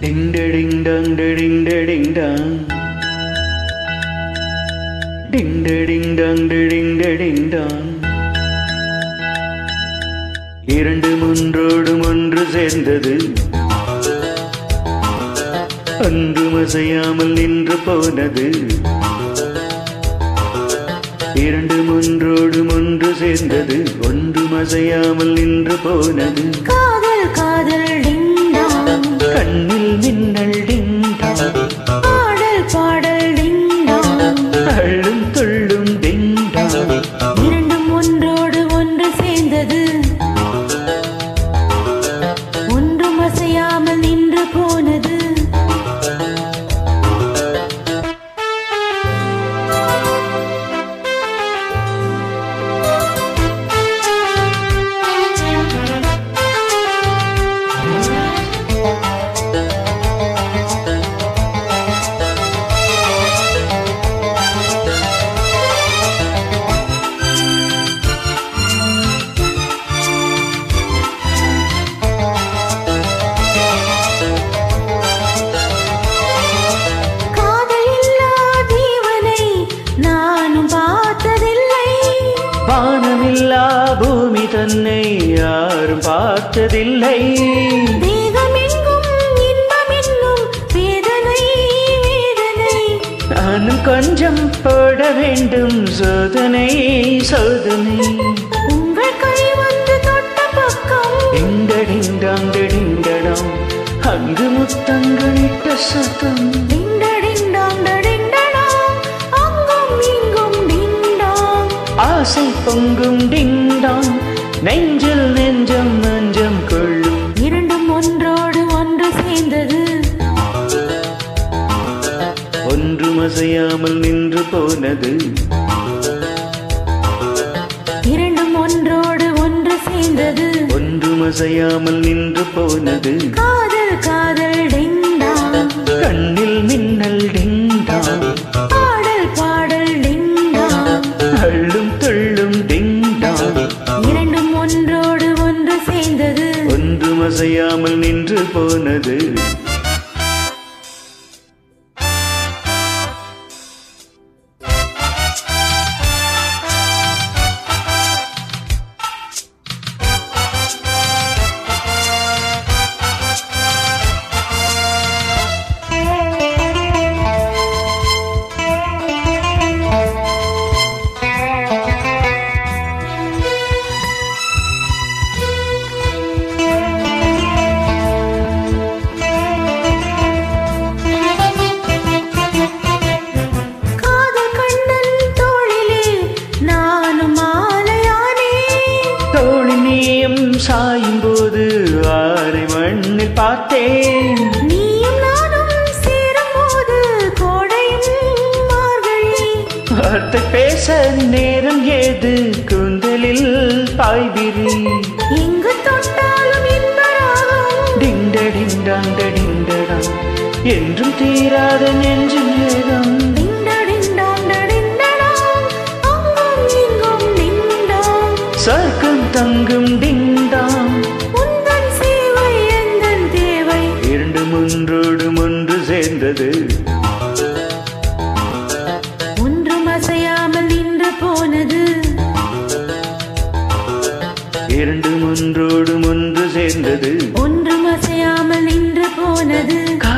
டிங் டிங் டங் டிங் டிங் டங் டிங் டிங் டங் டிங் டிங் டங் இரண்டு ஒன்றோடும் ஒன்று சேர்ந்தது அன்றும் அசையாமல் நின்று போனது இரண்டு ஒன்றோடும் ஒன்று சேர்ந்தது ஒன்றும் அசையாமல் நின்று போனது காதல் காதல் டிங்டாங் கண்ணில் மின்னல் டிங்டாங் பாடல் பாடல் டிங்டாங் அள்ளும் துள்ளும் டிங்டாங் இரண்டும் ஒன்றோடு ஒன்று சேர்ந்தது ஒன்றும் அசையாமல் நின்று போனது காதல் இல்லா ஜீவனை நானும் பார்த்ததில்லை வானமில்லா பூமி தன்னை யாரும் பார்த்ததில்லை தேகமெங்கும் இன்பமென்னும் வேதனை வேதனை நானும் கொஞ்சம் போட வேண்டும் சோதனை சோதனை உங்கள் கை வந்து தொட்ட பக்கம் டிங்கடிங்டாங் டிங்கடாம் அங்கு முத்தங்களிட்ட சத்தம் டிண்டடிண்டாங் டடிண்டடாங், அங்கும் இங்கும் டிண்டாங். ஆசை பொங்கும் டிங்டாங் நெஞ்சில் நெஞ்சம் நெஞ்சம் கொள்ளும் இரண்டும் ஒன்றோடு ஒன்று சேர்ந்தது ஒன்றும் அசையாமல் நின்று போனது இரண்டும் ஒன்றோடு ஒன்று சேர்ந்தது ஒன்றும் அசையாமல் நின்று போனது காதல் காதல் டிண்டாங் கண்ணில் மின்னல் டிங்டாங் பாடல் பாடல் டிண்டாங் அள்ளும் துள்ளும் டிங்டாங் இரண்டும் ஒன்றோடு ஒன்று சேர்ந்தது ஒன்றும் அசையாமல் நின்று போனது காதல் கண்ணன் தோளிலே நானும் மாலையானே தோழி நீயும் சாயும் போது ஆரை மண்ணில் பார்த்தேன் நீயும் நானும் சேரும்போது கோடையும் மார்கழி வார்த்தை பேச நேரம் ஏது கூந்தலில் பாய்விரி எங்கு தொட்டாலும் இன்பராகம் டிண்டடிண்டாங் டிண்டடாங் என்றும் தீராத நெஞ்சு நேரம் டிண்டடிண்டாம் டடிண்டடாம், அங்கும் இங்கும் டிண்டாம். சர்க்கம் தங்கும் டிண்டாங் உந்தன் சேவை எந்தன் தேவை இரண்டும் ஒன்றோடும் ஒன்று சேர்ந்தது ஒன்றும் அசையாமல் நின்று போனது இரண்டும் ஒன்றோடும் ஒன்று சேர்ந்தது ஒன்றும் அசையாமல் நின்று போனது